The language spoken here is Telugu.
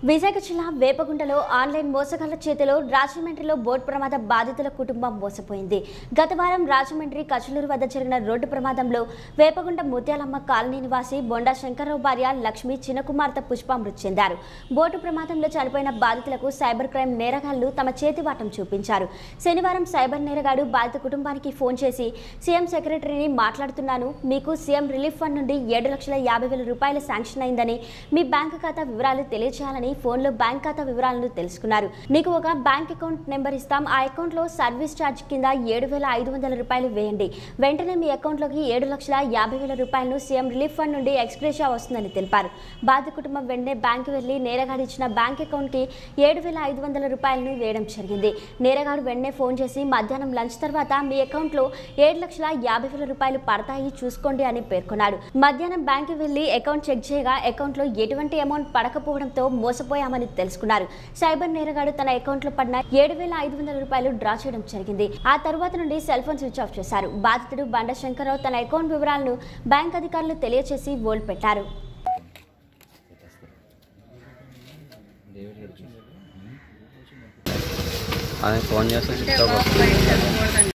విశాఖ జిల్లా వేపగుంటలో ఆన్లైన్ మోసగాళ్ల చేతిలో రాజమండ్రిలో బోట్ ప్రమాద బాధితుల కుటుంబం మోసపోయింది గత వారం రాజమండ్రి కచలూరు వద్ద జరిగిన రోడ్డు ప్రమాదంలో వేపగుంట ముత్యాలమ్మ కాలనీ నివాసి బొండా శంకర్రావు భార్య లక్ష్మి చిన్న కుమార్తె పుష్ప మృతి చెందారు బోటు ప్రమాదంలో చనిపోయిన బాధితులకు సైబర్ క్రైమ్ నేరగాళ్లు తమ చేతివాటం చూపించారు శనివారం సైబర్ నేరగాడు బాధిత కుటుంబానికి ఫోన్ చేసి సీఎం సెక్రటరీని మాట్లాడుతున్నాను మీకు సీఎం రిలీఫ్ ఫండ్ నుండి ఏడు లక్షల యాభై వేల రూపాయలు శాంక్షన్ అయిందని మీ బ్యాంకు ఖాతా వివరాలు తెలియజేయాలని ఫోన్లో బ్యాంక్ ఖాతా వివరాలను తెలుసుకున్నారు నీకు ఒక బ్యాంక్ అకౌంట్ నెంబర్ ఇస్తాం ఆ అకౌంట్లో సర్వీస్ ఛార్జ్ కింద ఏడు వేల ఐదు వందల రూపాయలు వేయండి వెంటనే మీ అకౌంట్లోకి ఏడు లక్షల యాభై వేల రూపాయలను సీఎం రిలీఫ్ ఫండ్ నుండి ఎక్స్గ్రేషియా వస్తుందని తెలిపారు బాధిత కుటుంబం వెంటనే బ్యాంకు వెళ్లి నేరగాడు ఇచ్చిన బ్యాంక్ అకౌంట్కి ఏడు వేల ఐదు వందల రూపాయలను వేయడం జరిగింది నేరగాడు వెంటనే ఫోన్ చేసి మధ్యాహ్నం లంచ్ తర్వాత మీ అకౌంట్లో ఏడు లక్షల యాభై వేల రూపాయలు పడతాయి చూసుకోండి అని పేర్కొన్నాడు మధ్యాహ్నం బ్యాంకు వెళ్లి అకౌంట్ చెక్ చేయగా అకౌంట్లో ఎటువంటి అమౌంట్ పడకపోవడంతో మోసపోయామని తెలుసుకున్నారు సైబర్ నేరగాడు తన అకౌంట్లో పడిన ఏడు వేల ఐదు వందల రూపాయలు డ్రా చేయడం జరిగింది ఆ తరువాత నుండి సెల్ ఫోన్ స్విచ్ ఆఫ్ చేశారు బాధితుడు బండ శంకర్రావు తన అకౌంట్ వివరాలను బ్యాంక్ అధికారులు తెలియజేసి బోల్డ్ పెట్టారు ఆయన ఫోన్ చేస్తే స్విచ్ ఆఫ్ వస్తుంది